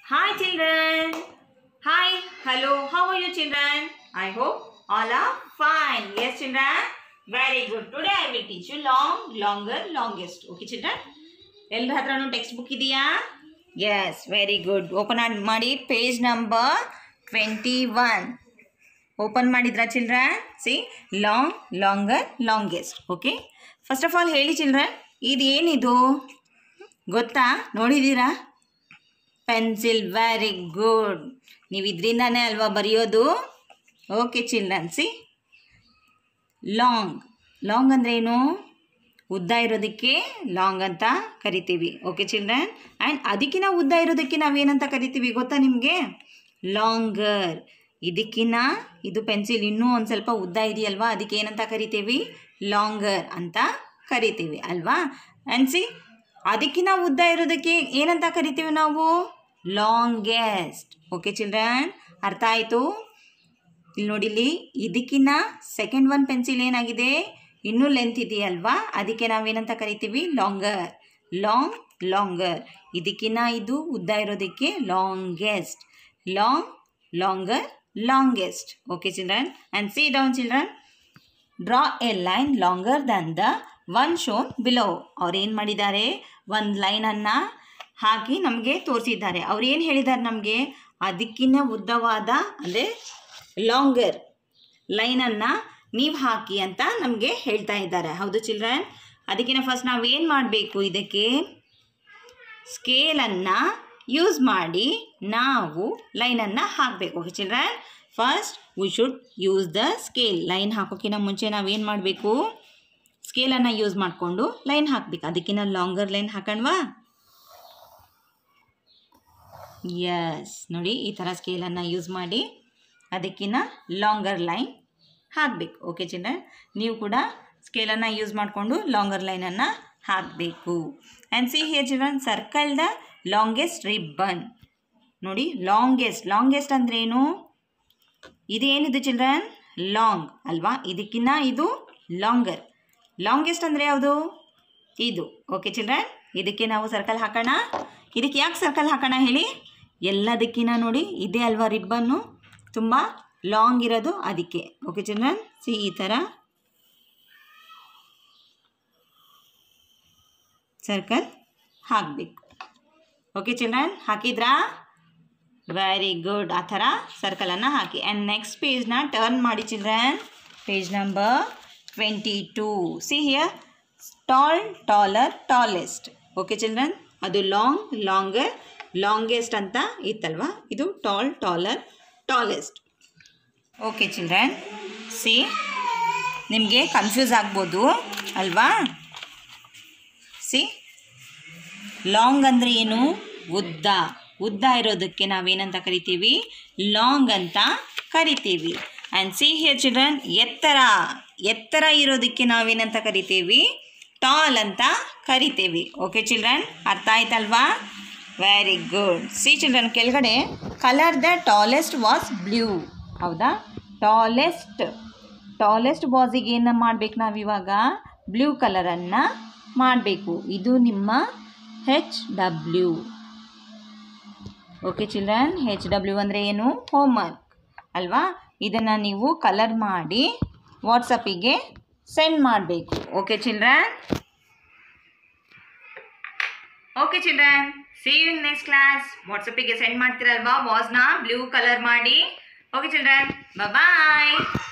Hi children. Hi. Hello. How are you children? I hope all are fine. Yes children. Very good. Today I will teach you long, longer, longest. Okay children? ಎಲ್ಲರ ಹತ್ರನೂ text book ಇದೆಯಾ yes very good open ಮಾಡಿ page number twenty one open ಮಾಡಿದ್ರಾ children see long longer longest okay first of all ಹೇಳಿ children ಇದು ಏನಿದು ಗೊತ್ತಾ ನೋಡಿದ್ದೀರಾ ಪೆನ್ಸಿಲ್ ವೆರಿ ಗುಡ್ ನೀವು ಇದರಿಂದಾನೇ ಅಲ್ವಾ ಬರೆಯೋದು okay children see long long ಅಂದ್ರೆ ಏನು ಉದ್ದ ಇರೋದಕ್ಕೆ ಲಾಂಗ್ ಅಂತ ಕರಿತೀವಿ ಓಕೆ ಚಿಲ್ಡ್ರನ್ ಆ್ಯಂಡ್ ಅದಕ್ಕಿಂತ ಉದ್ದ ಇರೋದಕ್ಕೆ ನಾವೇನಂತ ಕರಿತೀವಿ ಗೊತ್ತಾ ನಿಮಗೆ ಲಾಂಗರ್ ಇದಕ್ಕಿನ್ನ ಇದು ಪೆನ್ಸಿಲ್ ಇನ್ನೂ ಒಂದು ಸ್ವಲ್ಪ ಉದ್ದ ಇದೆಯಲ್ವಾ ಅದಕ್ಕೆ ಏನಂತ ಕರಿತೀವಿ ಲಾಂಗರ್ ಅಂತ ಕರಿತೀವಿ ಅಲ್ವಾ ಆ್ಯಂಡ್ ಸಿ ಅದಕ್ಕಿಂತ ಉದ್ದ ಇರೋದಕ್ಕೆ ಏನಂತ ಕರಿತೀವಿ ನಾವು ಲಾಂಗೆಸ್ಟ್ ಓಕೆ ಚಿಲ್ಡ್ರನ್ ಅರ್ಥ ಆಯಿತು ಇಲ್ಲಿ ನೋಡಿ ಇಲ್ಲಿ ಇದಕ್ಕಿನ್ನ ಸೆಕೆಂಡ್ ಒನ್ ಪೆನ್ಸಿಲ್ ಏನಾಗಿದೆ ಇನ್ನೂ ಲೆಂತ್ ಇದೆಯಲ್ವಾ ಅದಕ್ಕೆ ನಾವೇನಂತ ಕರಿತೀವಿ ಲಾಂಗರ್ ಲಾಂಗ್ ಲಾಂಗರ್ ಇದಕ್ಕಿನ್ನ ಇದು ಉದ್ದ ಇರೋದಕ್ಕೆ longest long longer longest okay children and see down children draw a line longer than the one shown below ಅವ್ರು ಏನು ಮಾಡಿದ್ದಾರೆ ಒಂದು ಲೈನನ್ನು ಹಾಕಿ ನಮಗೆ ತೋರಿಸಿದ್ದಾರೆ ಅವ್ರು ಏನು ಹೇಳಿದ್ದಾರೆ ನಮಗೆ ಅದಕ್ಕಿಂತ ಉದ್ದವಾದ ಅಂದರೆ ಲಾಂಗರ್ ಲೈನನ್ನು ನೀವು ಹಾಕಿ ಅಂತ ನಮಗೆ ಹೇಳ್ತಾ ಇದ್ದಾರೆ ಹೌದು ಚಿಲ್ಡ್ರನ್ ಅದಕ್ಕಿಂತ ಫಸ್ಟ್ ನಾವೇನು ಮಾಡಬೇಕು ಇದಕ್ಕೆ ಸ್ಕೇಲನ್ನು ಯೂಸ್ ಮಾಡಿ ನಾವು ಲೈನನ್ನು ಹಾಕಬೇಕು okay children first we should use the scale line ಹಾಕೋಕ್ಕಿಂತ ಮುಂಚೆ ನಾವೇನು ಮಾಡಬೇಕು ಸ್ಕೇಲನ್ನು ಯೂಸ್ ಮಾಡಿಕೊಂಡು ಲೈನ್ ಹಾಕಬೇಕು ಅದಕ್ಕಿಂತ ಲಾಂಗರ್ ಲೈನ್ ಹಾಕಣ್ವಾ ಎಸ್ ನೋಡಿ ಈ ಥರ ಸ್ಕೇಲನ್ನು ಯೂಸ್ ಮಾಡಿ ಅದಕ್ಕಿಂತ ಲಾಂಗರ್ ಲೈನ್ ಹಾಕಬೇಕು ಓಕೆ ಚಿಲ್ಡ್ರನ್ ನೀವು ಕೂಡ ಸ್ಕೇಲನ್ನು ಯೂಸ್ ಮಾಡಿಕೊಂಡು ಲಾಂಗರ್ ಲೈನನ್ನು ಹಾಕಬೇಕು and see here children circle the longest ribbon ನೋಡಿ ಲಾಂಗೆಸ್ಟ್ ಲಾಂಗೆಸ್ಟ್ ಅಂದ್ರೇನು ಇದೇನಿದು ಚಿಲ್ಡ್ರನ್ ಲಾಂಗ್ ಅಲ್ವಾ ಇದಕ್ಕಿಂತ ಇದು ಲಾಂಗರ್ ಲಾಂಗೆಸ್ಟ್ ಅಂದರೆ ಯಾವುದು ಇದು ಓಕೆ ಚಿಲ್ಡ್ರನ್ ಇದಕ್ಕೆ ನಾವು ಸರ್ಕಲ್ ಹಾಕೋಣ ಇದಕ್ಕೆ ಯಾಕೆ ಸರ್ಕಲ್ ಹಾಕೋಣ ಹೇಳಿ ಎಲ್ಲದಕ್ಕಿಂತ ನೋಡಿ ಇದೇ ಅಲ್ವಾ ರಿಬ್ಬನ್ನು ತುಂಬ ಲಾಂಗ್ ಇರೋದು ಅದಕ್ಕೆ ಓಕೆ ಚಿಲ್ಡ್ರನ್ ಸಿ ಈ ಥರ ಸರ್ಕಲ್ ಹಾಕಬೇಕು ಓಕೆ ಚಿಲ್ಡ್ರನ್ ಹಾಕಿದ್ರಾ ವೆರಿ ಗುಡ್ ಆ ಥರ ಸರ್ಕಲನ್ನು ಹಾಕಿ ಆ್ಯಂಡ್ ನೆಕ್ಸ್ಟ್ ಪೇಜ್ನ ಟರ್ನ್ ಮಾಡಿ children page number twenty two see here tall taller tallest okay children ಅದು ಲಾಂಗ್ ಲಾಂಗರ್ ಲಾಂಗೆಸ್ಟ್ ಅಂತ ಇತ್ತಲ್ವಾ ಇದು tall taller tallest okay children see ನಿಮಗೆ ಕನ್ಫ್ಯೂಸ್ ಆಗ್ಬೋದು ಅಲ್ವಾ ಸಿ ಲಾಂಗ್ ಅಂದರೆ ಏನು ಉದ್ದ ಉದ್ದ ಇರೋದಕ್ಕೆ ನಾವೇನಂತ ಕರಿತೀವಿ ಲಾಂಗ್ ಅಂತ ಕರಿತೀವಿ ಆ್ಯಂಡ್ ಸಿ ಹಿಯರ್ ಚಿಲ್ಡ್ರನ್ ಎತ್ತರ ಎತ್ತರ ಇರೋದಕ್ಕೆ ನಾವೇನಂತ ಕರಿತೀವಿ ಟಾಲ್ ಅಂತ ಕರಿತೀವಿ ಓಕೆ ಚಿಲ್ಡ್ರನ್ ಅರ್ಥ ಆಯ್ತಲ್ವಾ ವೆರಿ ಗುಡ್ ಸಿ ಚಿಲ್ಡ್ರನ್ ಕೆಳಗಡೆ colour the tallest was blue ಹೌದಾ ಟಾಲೆಸ್ಟ್ ಟಾಲೆಸ್ಟ್ ಬಾಸಿಗೆ ಏನು ಮಾಡಬೇಕು ನಾವಿವಾಗ ಬ್ಲೂ ಕಲರನ್ನು ಮಾಡಬೇಕು ಇದು ನಿಮ್ಮ H W okay children H W ಅಂದರೆ ಏನು ಹೋಮ್ವರ್ಕ್ ಅಲ್ವಾ ಇದನ್ನು ನೀವು ಕಲರ್ ಮಾಡಿ ವಾಟ್ಸಪ್ಪಿಗೆ ಸೆಂಡ್ ಮಾಡಬೇಕು okay children okay children see you in next class ವಾಟ್ಸಪ್ಪಿಗೆ ಸೆಂಡ್ ಮಾಡ್ತೀರಲ್ವಾ ವಾಸ್ನ ಬ್ಲೂ ಕಲರ್ ಮಾಡಿ ಓಕೆ ಚಿಲ್ಡ್ರನ್ ಬಾಯ್